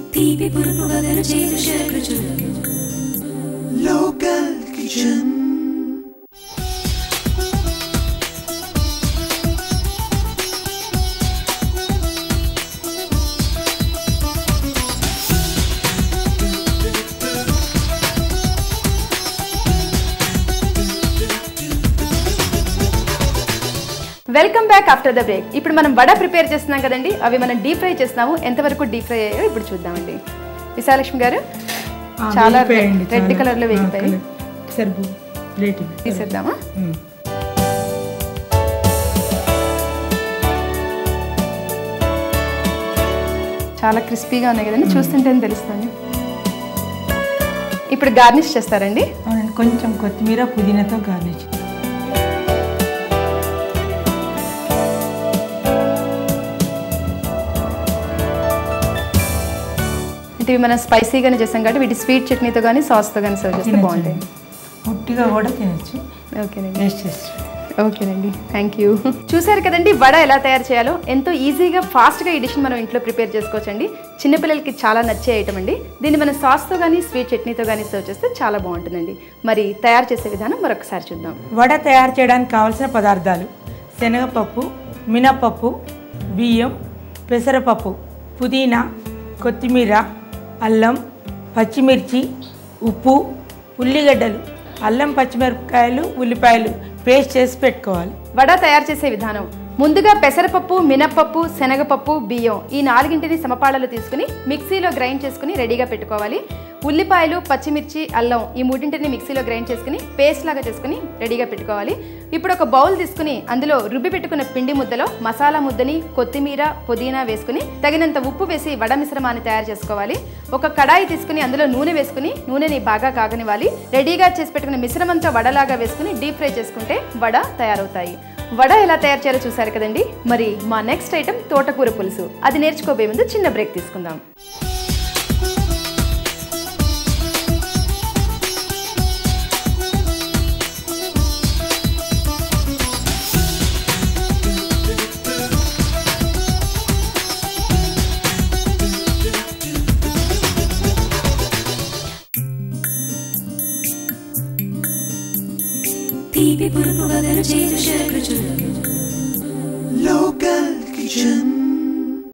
తీపి పురుపు వగరు చేదు షడ్రుచులు Local Kitchen. Welcome back after the break ఇప్పుడు మనం వడ ప్రిపేర్ చేస్తున్నాం కదండి అవి మనం డీప్ ఫ్రై చేస్తున్నాము ఎంతవరకు డీప్ ఫ్రై అయ్యాయో ఇప్పుడు చూద్దామండి విశాలక్ష్మి గారు ఆ, చాలా వేగిపోయాయండి, రెడ్ చాలా. కలర్ లో ఆ, వేగిపోయాయి కలర్. సరిపో ప్లేట్ ఇవ్వు. తీసేద్దామా ఉమ్. చాలా క్రిస్పీగా ఉన్నాయి కదండి చూస్తుంటేనే తెలుస్తుంది ఇప్పుడు గార్నిష్ చేస్తారండి అవునండి కొంచెం కొత్తిమీర పుదీనాతో గార్నిష్ అంటే ఇవి మనం స్పైసీగానే చేస్తాం కాబట్టి వీటి స్వీట్ చట్నీతో కానీ సాస్తో కానీ సర్వ్ చేస్తే బాగుంటాయి ఉట్టిగా కూడా తినచ్చు ఓకేనండి టేస్ట్ చేసి ఓకేనండి థ్యాంక్ యూ చూసారు కదండి వడ ఎలా తయారు చేయాలో ఎంతో ఈజీగా ఫాస్ట్గా ఈ డిష్ మనం ఇంట్లో ప్రిపేర్ చేసుకోవచ్చండి చిన్నపిల్లలకి చాలా నచ్చే ఐటమ్ అండి దీన్ని మనం సాస్తో కానీ స్వీట్ చట్నీతో కానీ సర్వ్ చేస్తే చాలా బాగుంటుందండి మరి తయారు చేసే విధానం మరొకసారి చూద్దాం వడ తయారు చేయడానికి కావలసిన పదార్థాలు శనగపప్పు మినపప్పు బియ్యం పెసరపప్పు పుదీనా కొత్తిమీర అల్లం పచ్చిమిర్చి ఉప్పు ఉల్లిగడ్డలు అల్లం పచ్చిమిరపకాయలు ఉల్లిపాయలు పేస్ట్ చేసి పెట్టుకోవాలి వడ తయారు చేసే విధానం ముందుగా పెసరపప్పు మినప్పప్పు శనగపప్పు బియ్యం ఈ నాలుగింటిని సమపాళలు తీసుకుని మిక్సీలో గ్రైండ్ చేసుకుని రెడీగా పెట్టుకోవాలి ఉల్లిపాయలు పచ్చిమిర్చి అల్లం ఈ మూడింటిని మిక్సీలో గ్రైండ్ చేసుకుని పేస్ట్ లాగా చేసుకుని రెడీగా పెట్టుకోవాలి ఇప్పుడు ఒక బౌల్ తీసుకుని అందులో రుబ్బి పెట్టుకున్న పిండి ముద్దలో మసాలా ముద్దని కొత్తిమీర పుదీనా వేసుకుని తగినంత ఉప్పు వేసి వడ మిశ్రమాన్ని తయారు చేసుకోవాలి ఒక కడాయి తీసుకుని అందులో నూనె వేసుకుని నూనెని బాగా కాగనివ్వాలి రెడీగా చేసి పెట్టుకున్న మిశ్రమంతో వడలాగా వేసుకుని డీప్ ఫ్రై చేసుకుంటే వడ తయారవుతాయి వడ ఎలా తయారు చేయాలో చూసారు కదండి మరి మా నెక్స్ట్ ఐటెం తోటకూర పులుసు అది నేర్చుకోబోయే ముందు చిన్న బ్రేక్ తీసుకుందాం తీపి పురుపు వగరు చేదు షడ్రుచులు Local Kitchen.